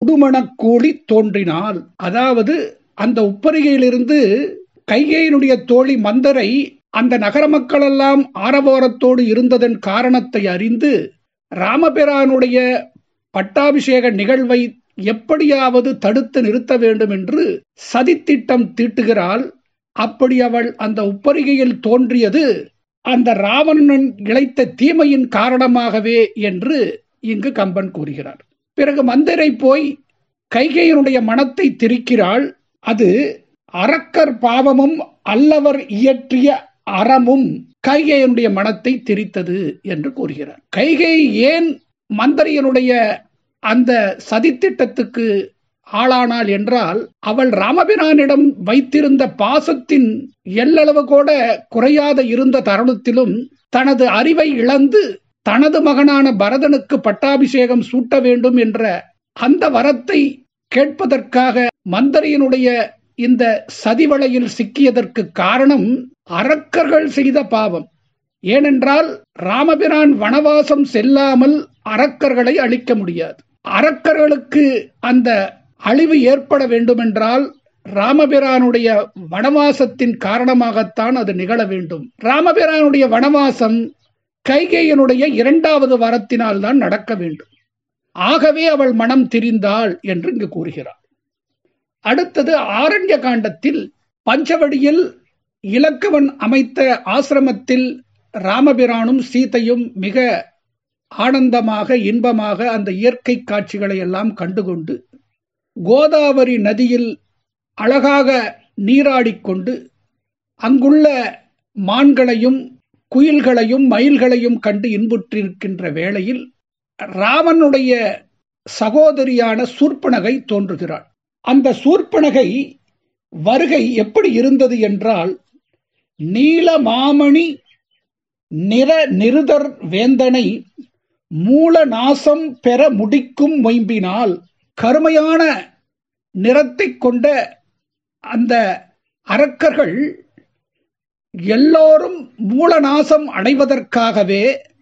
உடுமணக்கூடி தோன்றினாள் அதாவது அந்த உப்பரிகையிலிருந்து கைகேயினுடைய தோழி மந்தரை அந்த நகர மக்களெல்லாம் ஆரவாரத்தோடு இருந்ததன் காரணத்தை அறிந்து ராமபிரானுடைய பட்டாபிஷேக நிகழ்வை எப்படியாவது தடுத்து நிறுத்த வேண்டும் என்று சதித்திட்டம் தீட்டுகிறாள் அப்படி அவள் அந்த உப்பரிகையில் தோன்றியது அந்த ராவணன் இழைத்த தீமையின் காரணமாகவே என்று இங்கு கம்பன் கூறுகிறார் பிறகு மந்திரை போய் கைகையினுடைய மனத்தை திரிக்கிறாள் அது அரக்கர் பாவமும் அல்லவர் இயற்றிய அறமும் கைகையனுடைய மனத்தை திரித்தது என்று கூறுகிறார் கைகை ஏன் மந்தரையனுடைய அந்த சதித்திட்டத்துக்கு ஆளானாள் என்றால் அவள் ராமபிரானிடம் வைத்திருந்த பாசத்தின் எல்லளவு கூட குறையாத இருந்த தருணத்திலும் தனது அறிவை இழந்து தனது மகனான பரதனுக்கு பட்டாபிஷேகம் சூட்ட வேண்டும் என்ற அந்த வரத்தை கேட்பதற்காக மந்தரையனுடைய இந்த சதிவளையில் சிக்கியதற்கு காரணம் அரக்கர்கள் செய்த பாவம் ஏனென்றால் ராமபிரான் வனவாசம் செல்லாமல் அரக்கர்களை அழிக்க முடியாது அரக்கர்களுக்கு அந்த அழிவு ஏற்பட வேண்டுமென்றால் ராமபிரானுடைய வனவாசத்தின் காரணமாகத்தான் அது நிகழ வேண்டும் ராமபிரானுடைய வனவாசம் கைகேயனுடைய இரண்டாவது வரத்தினால் தான் நடக்க வேண்டும் ஆகவே அவள் மனம் திரிந்தாள் என்று இங்கு கூறுகிறார் அடுத்தது ஆரண்ய காண்டத்தில் பஞ்சவடியில் இலக்கவன் அமைத்த ஆசிரமத்தில் ராமபிரானும் சீதையும் மிக ஆனந்தமாக இன்பமாக அந்த இயற்கை காட்சிகளை எல்லாம் கண்டுகொண்டு கோதாவரி நதியில் அழகாக நீராடிக்கொண்டு அங்குள்ள மான்களையும் குயில்களையும் மயில்களையும் கண்டு இன்புற்றிருக்கின்ற வேளையில் ராமனுடைய சகோதரியான சூர்பனகை தோன்றுகிறாள் அந்த சூர்பனகை வருகை எப்படி இருந்தது என்றால் நீல மாமணி நிற நிருதர் வேந்தனை மூல நாசம் பெற முடிக்கும் மொயம்பினால் கருமையான நிறத்தை கொண்ட அந்த அரக்கர்கள் எல்லோரும் மூலநாசம் அடைவதற்காகவே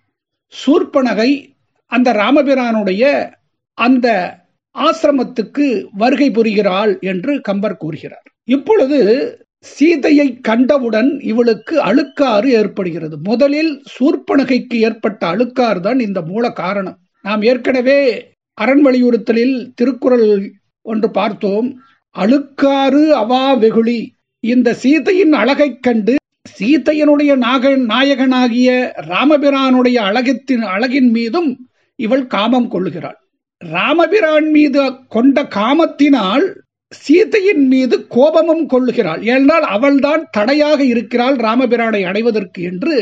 சூர்பனகை அந்த ராமபிரானுடைய அந்த ஆசிரமத்துக்கு வருகை புரிகிறாள் என்று கம்பர் கூறுகிறார் இப்பொழுது சீதையை கண்டவுடன் இவளுக்கு அழுக்காறு ஏற்படுகிறது முதலில் சூர்பனகைக்கு ஏற்பட்ட அழுக்காறு தான் இந்த மூல காரணம் நாம் ஏற்கனவே அரண் வலியுறுத்தலில் திருக்குறள் ஒன்று பார்த்தோம் அழுக்காறு அவா வெகுளி இந்த சீதையின் அழகைக் கண்டு சீதையனுடைய நாகன் நாயகனாகிய ராமபிரானுடைய அழகத்தின் அழகின் மீதும் இவள் காமம் கொள்ளுகிறாள் ராமபிரான் மீது கொண்ட காமத்தினால் சீதையின் மீது கோபமும் கொள்ளுகிறாள் ஏனென்றால் அவள்தான் தடையாக இருக்கிறாள் ராமபிரானை அடைவதற்கு என்று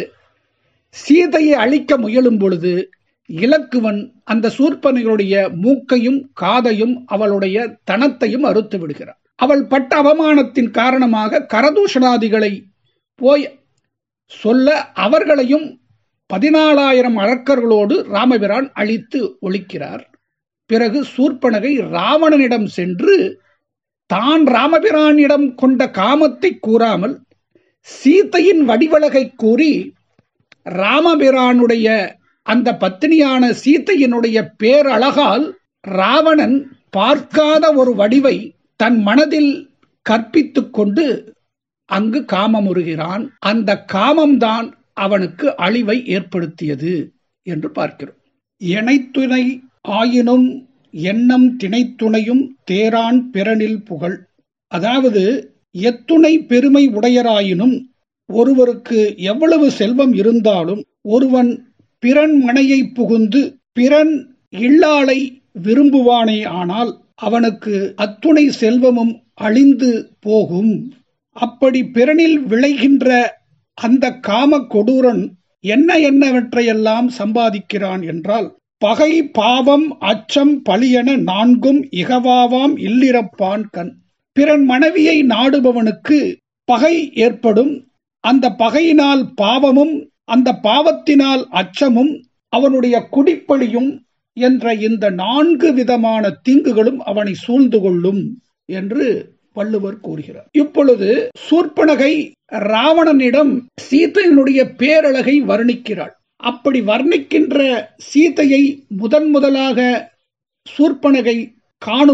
சீதையை அழிக்க முயலும் பொழுது இலக்குவன் அந்த சூர்பனையுடைய மூக்கையும் காதையும் அவளுடைய தனத்தையும் அறுத்து விடுகிறார் அவள் பட்ட அவமானத்தின் காரணமாக கரதூஷணாதிகளை போய் சொல்ல அவர்களையும் பதினாலாயிரம் அரக்கர்களோடு ராமபிரான் அழித்து ஒழிக்கிறார் பிறகு சூர்பனகை ராவணனிடம் சென்று தான் ராமபிரானிடம் கொண்ட காமத்தை கூறாமல் சீதையின் வடிவழகை கூறி ராமபிரானுடைய அந்த பத்தினியான சீதையினுடைய பேரழகால் ராவணன் பார்க்காத ஒரு வடிவை தன் மனதில் கற்பித்துக் கொண்டு அங்கு காமமுறுகிறான் அந்த காமம்தான் அவனுக்கு அழிவை ஏற்படுத்தியது என்று பார்க்கிறோம் இணைத்துணை ஆயினும் எண்ணம் திணைத்துணையும் தேரான் பிறனில் புகழ் அதாவது எத்துணை பெருமை உடையராயினும் ஒருவருக்கு எவ்வளவு செல்வம் இருந்தாலும் ஒருவன் பிறன் மனையை புகுந்து பிறன் இல்லாளை விரும்புவானே ஆனால் அவனுக்கு அத்துணை செல்வமும் அழிந்து போகும் அப்படி பிறனில் விளைகின்ற அந்த காம கொடூரன் என்ன என்னவற்றையெல்லாம் சம்பாதிக்கிறான் என்றால் பகை பாவம் அச்சம் பழியென நான்கும் இகவாவாம் இல்லிரப்பான் கண் பிறன் மனைவியை நாடுபவனுக்கு பகை ஏற்படும் அந்த பகையினால் பாவமும் அந்த பாவத்தினால் அச்சமும் அவனுடைய குடிப்பழியும் என்ற இந்த நான்கு விதமான தீங்குகளும் அவனை சூழ்ந்து கொள்ளும் என்று வள்ளுவர் கூறுகிறார் இப்பொழுது சூர்பனகை ராவணனிடம் சீதையினுடைய பேரழகை வர்ணிக்கிறாள் அப்படி வர்ணிக்கின்ற சீதையை முதன் முதலாக சூர்பனகை காணும்